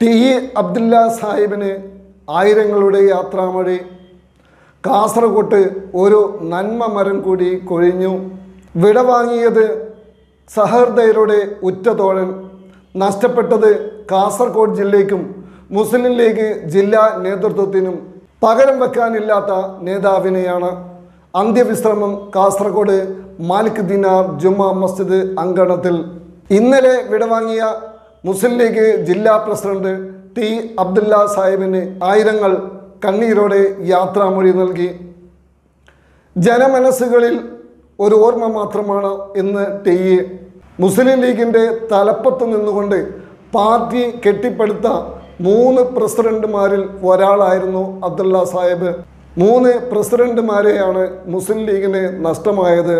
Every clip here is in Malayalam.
ടി ഇ അബ്ദുല്ല സാഹിബിന് ആയിരങ്ങളുടെ യാത്രാമഴി കാസർഗോട്ട് ഒരു നന്മ മരം കൂടി കൊഴിഞ്ഞു വിടവാങ്ങിയത് സഹൃദയരുടെ ഉറ്റതോഴൻ നഷ്ടപ്പെട്ടത് കാസർഗോഡ് ജില്ലയ്ക്കും മുസ്ലിം ലീഗ് ജില്ലാ നേതൃത്വത്തിനും പകരം വെക്കാനില്ലാത്ത നേതാവിനെയാണ് അന്ത്യവിശ്രമം കാസർഗോഡ് മാലിക് ദിനാർ ജുമാ മസ്ജിദ് അങ്കണത്തിൽ ഇന്നലെ വിടവാങ്ങിയ മുസ്ലിം ലീഗ് ജില്ലാ പ്രസിഡന്റ് ടി അബ്ദുല്ല സാഹിബിന് ആയിരങ്ങൾ കണ്ണീരോടെ യാത്രാമൊഴി നൽകി ജനമനസ്സുകളിൽ ഒരു ഓർമ്മ മാത്രമാണ് ഇന്ന് ടി ഇ മുസ്ലിം ലീഗിൻ്റെ തലപ്പത്ത് നിന്നുകൊണ്ട് പാർട്ടി കെട്ടിപ്പടുത്ത മൂന്ന് പ്രസിഡന്റുമാരിൽ ഒരാളായിരുന്നു അബ്ദുള്ള സാഹിബ് മൂന്ന് പ്രസിഡന്റുമാരെയാണ് മുസ്ലിം ലീഗിന് നഷ്ടമായത്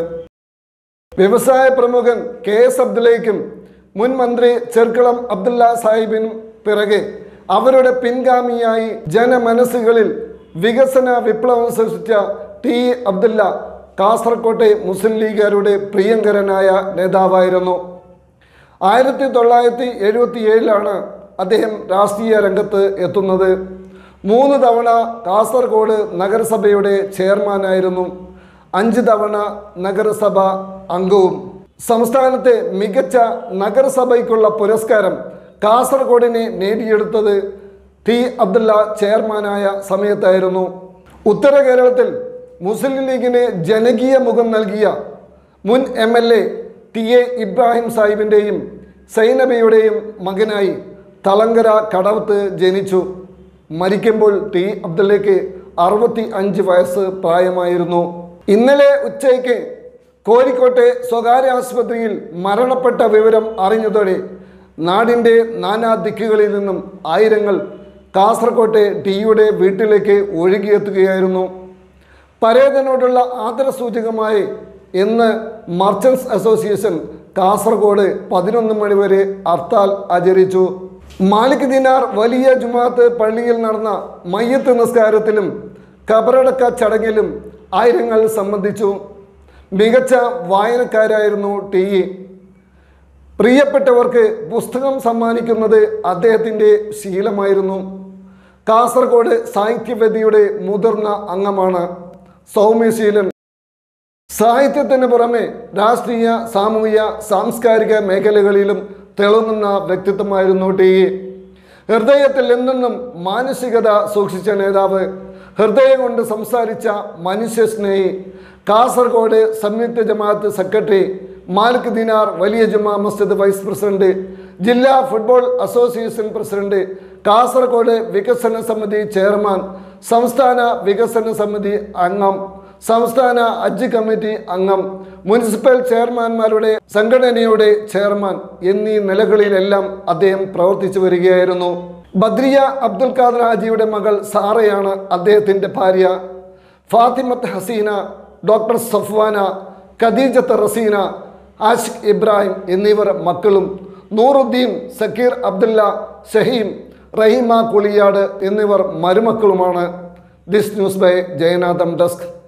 വ്യവസായ പ്രമുഖൻ കെ എസ് അബ്ദുള്ളയ്ക്കും മുൻ മന്ത്രി ചെർക്കളം അബ്ദുള്ള സാഹിബിനും പിറകെ അവരുടെ പിൻഗാമിയായി ജനമനസ്സുകളിൽ വികസന വിപ്ലവം സൃഷ്ടിച്ച ടി അബ്ദുള്ള കാസർകോട്ടെ മുസ്ലിം ലീഗുകാരുടെ പ്രിയങ്കരനായ നേതാവായിരുന്നു ആയിരത്തി തൊള്ളായിരത്തി എഴുപത്തി ഏഴിലാണ് അദ്ദേഹം രാഷ്ട്രീയ രംഗത്ത് എത്തുന്നത് മൂന്ന് തവണ കാസർഗോഡ് നഗരസഭയുടെ ചെയർമാനായിരുന്നു അഞ്ച് തവണ നഗരസഭ അംഗവും സംസ്ഥാനത്തെ മികച്ച നഗരസഭയ്ക്കുള്ള പുരസ്കാരം കാസർഗോഡിനെ നേടിയെടുത്തത് ടി അബ്ദുള്ള ചെയർമാനായ സമയത്തായിരുന്നു ഉത്തര കേരളത്തിൽ മുസ്ലിം ലീഗിന് ജനകീയ മുഖം നൽകിയ മുൻ M L A T A Ibrahim സാഹിബിൻ്റെയും സൈനബയുടെയും മകനായി തളങ്കര കടവത്ത് ജനിച്ചു മരിക്കുമ്പോൾ ടി അബ്ദുള്ളയ്ക്ക് അറുപത്തി അഞ്ച് വയസ്സ് പ്രായമായിരുന്നു ഇന്നലെ ഉച്ചയ്ക്ക് കോഴിക്കോട്ടെ സ്വകാര്യ ആശുപത്രിയിൽ മരണപ്പെട്ട വിവരം അറിഞ്ഞതോടെ നാടിൻ്റെ നാനാ ദിക്കുകളിൽ നിന്നും ആയിരങ്ങൾ കാസർകോട്ടെ ടിയുടെ വീട്ടിലേക്ക് ഒഴുകിയെത്തുകയായിരുന്നു പരേതനോടുള്ള ആദരസൂചകമായി ഇന്ന് മർച്ചൻസ് അസോസിയേഷൻ കാസർഗോഡ് പതിനൊന്ന് മണിവരെ ഹർത്താൽ ആചരിച്ചു മാലിക് ദിനാർ വലിയ ജുമാഅത്ത് പള്ളിയിൽ നടന്ന മയ്യത്ത് നിസ്കാരത്തിലും കബറടക്ക ചടങ്ങിലും ആയിരങ്ങൾ സംബന്ധിച്ചു മികച്ച വായനക്കാരായിരുന്നു ടി ഇ പ്രിയപ്പെട്ടവർക്ക് പുസ്തകം സമ്മാനിക്കുന്നത് അദ്ദേഹത്തിൻ്റെ ശീലമായിരുന്നു കാസർഗോഡ് സാഹിത്യവേദിയുടെ മുതിർന്ന അംഗമാണ് സൗമ്യശീലൻ സാഹിത്യത്തിന് പുറമെ രാഷ്ട്രീയ സാമൂഹിക സാംസ്കാരിക മേഖലകളിലും തിളങ്ങുന്ന വ്യക്തിത്വമായിരുന്നു ടി ഇ ഹൃദയത്തിൽ എന്നെന്നും മാനസികത സൂക്ഷിച്ച നേതാവ് ഹൃദയം കൊണ്ട് സംസാരിച്ച മനുഷ്യസ്നേഹി കാസർഗോഡ് സംയുക്ത ജമാഅത്ത് സെക്രട്ടറി മാലിക് ദിനാർ വലിയ ജുമാ മസ്ജിദ് വൈസ് പ്രസിഡന്റ് ജില്ലാ ഫുട്ബോൾ അസോസിയേഷൻ പ്രസിഡന്റ് കാസർഗോഡ് വികസന സമിതി ചെയർമാൻ സംസ്ഥാന വികസന സമിതി അംഗം സംസ്ഥാന ഹജ്ജ് കമ്മിറ്റി അംഗം മുനിസിപ്പൽ ചെയർമാൻമാരുടെ സംഘടനയുടെ ചെയർമാൻ എന്നീ നിലകളിലെല്ലാം അദ്ദേഹം പ്രവർത്തിച്ചു വരികയായിരുന്നു ബദ്രിയ അബ്ദുൽ ഖാദർ ഹാജിയുടെ മകൾ സാറയാണ് അദ്ദേഹത്തിൻ്റെ ഭാര്യ ഫാത്തിമത്ത് ഹസീന ഡോക്ടർ സഫ്വാന ഖദീജത്ത് റസീന ആഷിഖ് ഇബ്രാഹിം എന്നിവർ മക്കളും നൂറുദ്ദീൻ സക്കീർ അബ്ദുല്ല ഷഹീം റഹീമ കുളിയാട് എന്നിവർ മരുമക്കളുമാണ് this news by Jayanatham desk